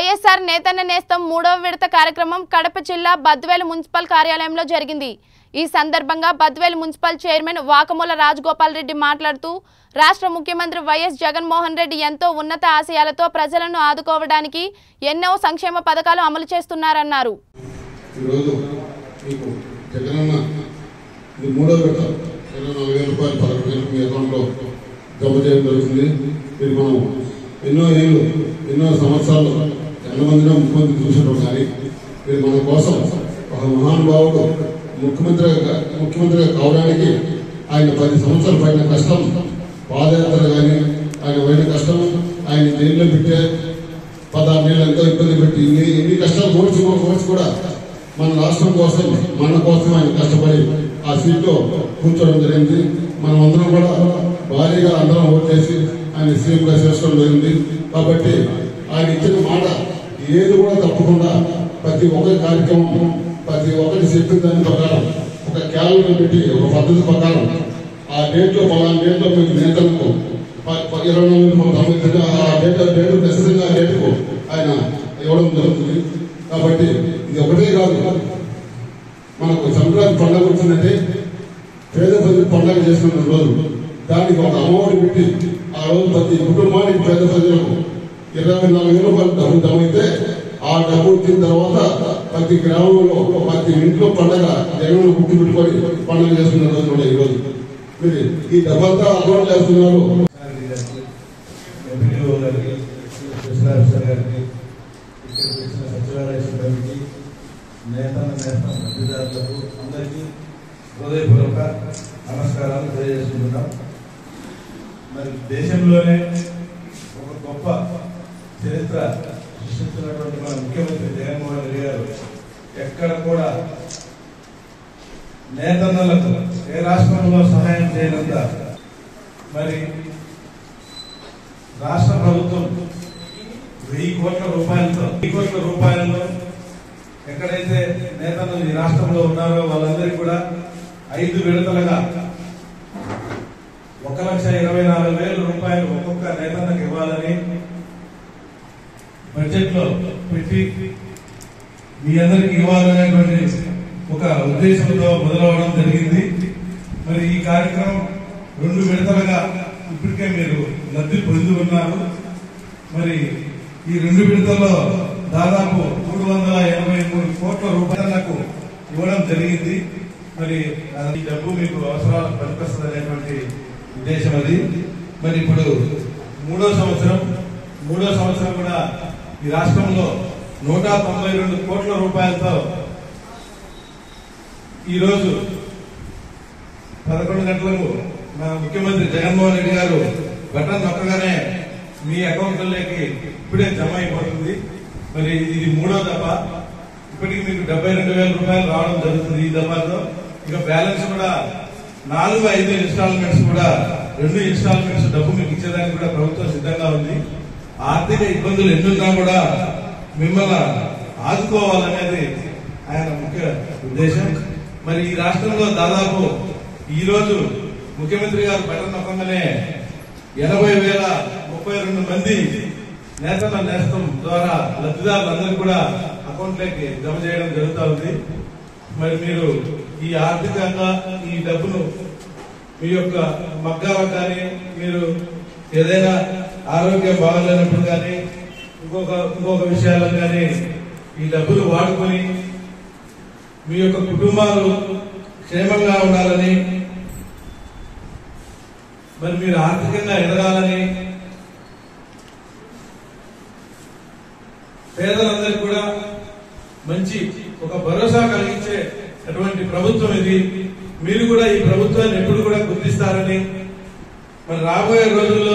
వైఎస్ఆర్ నేతన్న నేస్తం మూడవ విడత కార్యక్రమం కడప జిల్లా బద్వేలు మున్సిపల్ కార్యాలయంలో జరిగింది ఈ సందర్భంగా బద్వేలు మున్సిపల్ చైర్మన్ వాకమూల రాజగోపాల్ రెడ్డి మాట్లాడుతూ రాష్ట్ర ముఖ్యమంత్రి వైఎస్ జగన్మోహన్ రెడ్డి ఎంతో ఉన్నత ఆశయాలతో ప్రజలను ఆదుకోవడానికి ఎన్నో సంక్షేమ పథకాలు అమలు చేస్తున్నారన్నారు ఈరోజు మీకు జగనన్న ఇది మూడో విడత ఇరవై నాలుగు వేల రూపాయలు పదకొండు వేలు మీ అకౌంట్లో జమ చేయడం జరుగుతుంది మీరు మనం ఎన్నో ఏళ్ళు ఎన్నో సంవత్సరాలు ఎంతమందినో ముఖ్యమంత్రి చూసినాం కానీ మీరు మన కోసం ఒక మహానుభావుడు ముఖ్యమంత్రిగా ముఖ్యమంత్రిగా కావడానికి ఆయన పది సంవత్సరాల పైన కష్టం పాదయాత్ర కానీ ఆయన పడిన కష్టం ఆయన జైల్లో పెట్టే పదహారు నెలలు ఎంతో ఇబ్బంది పెట్టి ఇన్ని ఇన్ని కష్టాలు ఓడ్చి ఓడ్చి కూడా మన రాష్ట్రం కోసం మన కోసం ఆయన కష్టపడి ఆ సీట్లో కూర్చోవడం జరిగింది మనం అందరం కూడా భారీగా అందరం ఓట్లేసి ఆయన సీఎంగా చేసుకోవడం జరిగింది కాబట్టి ఆయన ఇచ్చిన మాట ఏది కూడా తప్పకుండా ప్రతి ఒక్క కార్యక్రమం ప్రతి ఒక్కటి చెప్పిన దాని ప్రకారం ఒక క్యాలెండర్ పెట్టి ఒక పద్ధతి ప్రకారం ఆ డేట్ లో పలానా డేట్ లో మీకు నేతలకు ప- ప- ఇరవై నాలుగు మన సంబంధించిన ఆ డేట్ డేట్ ఖచ్చితంగా ఆ డేట్కు ఆయన ఇవ్వడం జరుగుతుంది కాబట్టి ఇది ఒకటే కాదు మనకు సంక్రాంతి పండుగ వచ్చిందంటే పేద ప్రజలు పండుగ చేసుకున్న రోజు దానికి ఒక అమ్మఒడి పెట్టి ఆ రోజు ప్రతి కుటుంబానికి పేద ప్రజలకు ఇరవై నాలుగు వేల రూపాయలు డబ్బు జమైతే ఆ డబ్బు వచ్చిన తర్వాత ప్రతి గ్రామంలో ప్రతి ఇంట్లో పండగ జగన్ గుర్తు పెట్టుకొని పండుగ చేసుకున్న రోజు కూడా ఈ రోజు మీరు ఈ డబ్బంతా అకౌంట్ చేస్తున్నారు సారథి గారికి, ఎంపీడీఓ గారికి, స్పెషల్ ఆఫీసర్ గారికి, ఇక్కడికి వచ్చిన సచివాలయ సిబ్బందికి, నేతన్న నేస్తం లబ్ధిదారులకు అందరికీ హృదయపూర్వక నమస్కారాలు తెలియజేసుకుంటున్నాం మరి దేశంలోనే ఒక గొప్ప చరిత్ర సృష్టిస్తున్నటువంటి మన ముఖ్యమంత్రి జగన్మోహన్ రెడ్డి గారు ఎక్కడ కూడా నేతన్నలకు ఏ రాష్ట్రంలో సహాయం చేయనంత మరి రాష్ట్ర ప్రభుత్వం వెయ్యి కోట్ల రూపాయలతో వెయ్యి కోట్ల రూపాయలతో ఎక్కడైతే నేతలు ఈ రాష్ట్రంలో ఉన్నారో వాళ్ళందరికీ కూడా ఐదు విడతలుగా ఒక లక్ష ఇరవై నాలుగు వేల రూపాయలు ఒక్కొక్క నేతన్నకు ఇవ్వాలని బడ్జెట్ లో పెట్టి మీ అందరికి ఇవ్వాలనేటువంటి ఒక ఉద్దేశంతో మొదలవడం జరిగింది మరి ఈ కార్యక్రమం రెండు విడతలుగా ఇప్పటికే మీరు లబ్ధి పొంది ఉన్నారు మరి ఈ రెండు విడతల్లో దాదాపు మూడు వందల ఎనభై మూడు కోట్ల రూపాయలకు ఇవ్వడం జరిగింది మరి అది ఈ డబ్బు మీకు అవసరాలకు పనికొస్తుంది అనేటువంటి ఉద్దేశం అది మరి ఇప్పుడు మూడో సంవత్సరం మూడో సంవత్సరం కూడా ఈ రాష్ట్రంలో నూట తొంభై రెండు కోట్ల రూపాయలతో ఈరోజు పదకొండు గంటలకు మా ముఖ్యమంత్రి జగన్మోహన్ రెడ్డి గారు బటన్ నొక్కగానే మీ అకౌంట్లలోకి ఇప్పుడే జమ అయిపోతుంది మరి ఇది మూడో దఫ ఇప్పటికి మీకు డెబ్బై రెండు వేల రూపాయలు రావడం జరుగుతుంది ఈ దఫాతో ఇక బ్యాలెన్స్ కూడా నాలుగు ఐదు ఇన్స్టాల్మెంట్స్ కూడా రెండు ఇన్స్టాల్మెంట్స్ డబ్బు మీకు ఇచ్చేదానికి కూడా ప్రభుత్వం సిద్ధంగా ఉంది ఆర్థిక ఇబ్బందులు ఎన్నున్నా కూడా మిమ్మల్ని ఆదుకోవాలనేది ఆయన ముఖ్య ఉద్దేశం మరి ఈ రాష్ట్రంలో దాదాపు ఈ రోజు ముఖ్యమంత్రి గారు బటన్ నొక్కగానే ఎనభై వేల ముప్పై రెండు మంది నేతల నేస్తం ద్వారా లబ్ధిదారులందరూ కూడా అకౌంట్లోకి జమ చేయడం జరుగుతూ ఉంది మరి మీరు ఈ ఆర్థికంగా ఈ డబ్బును మీ యొక్క మగ్గాలకు కానీ మీరు ఏదైనా ఆరోగ్యం బాగాలేనప్పుడు కానీ ఇంకొక ఇంకొక విషయాలకు కానీ ఈ డబ్బులు వాడుకొని మీ యొక్క కుటుంబాలు క్షేమంగా ఉండాలని మరి మీరు ఆర్థికంగా ఎదగాలని పేదలందరికీ కూడా మంచి ఒక భరోసా కలిగించే అటువంటి ప్రభుత్వం ఇది మీరు కూడా ఈ ప్రభుత్వాన్ని ఎప్పుడు కూడా గుర్తిస్తారని మరి రాబోయే రోజుల్లో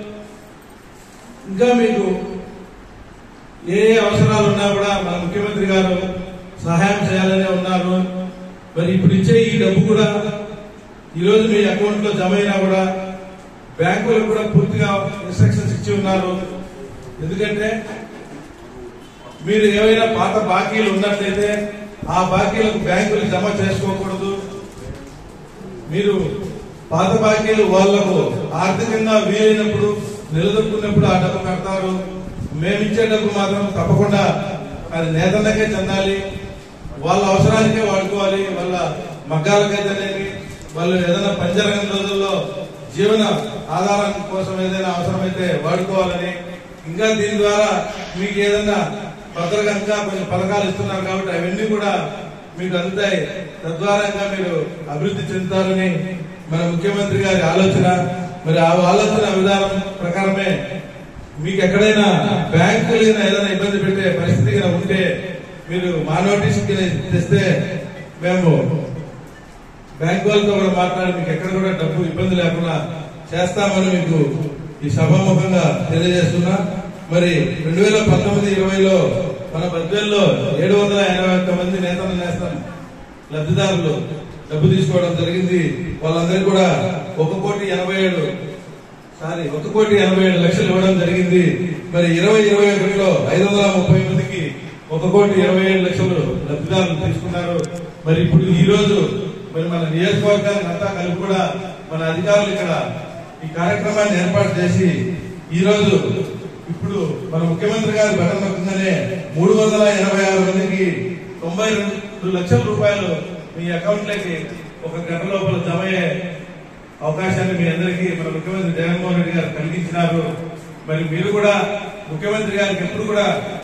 ఇంకా మీకు ఏ ఏ అవసరాలు ఉన్నా కూడా మన ముఖ్యమంత్రి గారు సహాయం చేయాలనే ఉన్నారు మరి ఇప్పుడు ఇచ్చే ఈ డబ్బు కూడా ఈ రోజు మీ అకౌంట్ లో జమ అయినా కూడా బ్యాంకులకు కూడా పూర్తిగా ఇన్స్ట్రక్షన్స్ ఇచ్చి ఉన్నారు ఎందుకంటే మీరు ఏవైనా పాత బాకీలు ఉన్నట్లయితే ఆ బాకీలకు బ్యాంకులు జమ చేసుకోకూడదు మీరు పాత బాకీలు వాళ్లకు ఆర్థికంగా వీలైనప్పుడు నిలదొక్కున్నప్పుడు ఆ డబ్బు కడతారు మేము ఇచ్చే డబ్బు మాత్రం తప్పకుండా అది నేతన్నకే చెందాలి వాళ్ళ అవసరానికే వాడుకోవాలి వాళ్ళ మగ్గాలకైతేనేమి వాళ్ళు ఏదైనా పంచరంగం రోజుల్లో జీవన ఆధారం కోసం ఏదైనా అవసరమైతే వాడుకోవాలని ఇంకా దీని ద్వారా మీకు ఏదైనా భద్రగా ఇంకా కొన్ని పథకాలు ఇస్తున్నారు కాబట్టి అవన్నీ కూడా మీకు అందుతాయి తద్వారా ఇంకా మీరు అభివృద్ధి చెందుతారని మన ముఖ్యమంత్రి గారి ఆలోచన మరి ఆ ఆలోచన విధానం ప్రకారమే మీకు ఎక్కడైనా బ్యాంకులు ఏదైనా ఇబ్బంది పెట్టే పరిస్థితి కనుక ఉంటే మీరు మా నోటీస్ తెస్తే మేము బ్యాంక్ వాళ్ళతో కూడా మాట్లాడి మీకు ఎక్కడ కూడా డబ్బు ఇబ్బంది లేకుండా చేస్తామని మీకు ఈ సభాముఖంగా తెలియజేస్తున్నా మరి రెండు వేల పంతొమ్మిది ఇరవైలో మన బద్వేల్లో ఏడు వందల ఎనభై ఒక్క మంది నేతలు నేస్తాం లబ్ధిదారులు డబ్బు తీసుకోవడం జరిగింది వాళ్ళందరికీ కూడా ఒక కోటి ఎనభై ఏడు సారీ ఒక కోటి ఎనభై ఏడు లక్షలు ఇవ్వడం జరిగింది మరి ఇరవై ఇరవై ఒకటిలో ఐదు వందల ముప్పై మందికి ఒక కోటి ఇరవై ఏడు లక్షలు లబ్ధిదారులు తీసుకున్నారు మరి ఇప్పుడు ఈ రోజు మరి మన నియోజకవర్గానికి అంతా కలిపి కూడా మన అధికారులు ఇక్కడ ఈ కార్యక్రమాన్ని ఏర్పాటు చేసి ఈ రోజు ఇప్పుడు మన ముఖ్యమంత్రి గారి బటన్ నొక్కంగానే మూడు వందల ఎనభై ఆరు మందికి తొంభై రెండు లక్షల రూపాయలు మీ అకౌంట్లకి ఒక గంట లోపల జమ అయ్యే అవకాశాన్ని మీ అందరికీ మన ముఖ్యమంత్రి జగన్మోహన్ రెడ్డి గారు కలిగించినారు మరి మీరు కూడా ముఖ్యమంత్రి గారికి ఎప్పుడు కూడా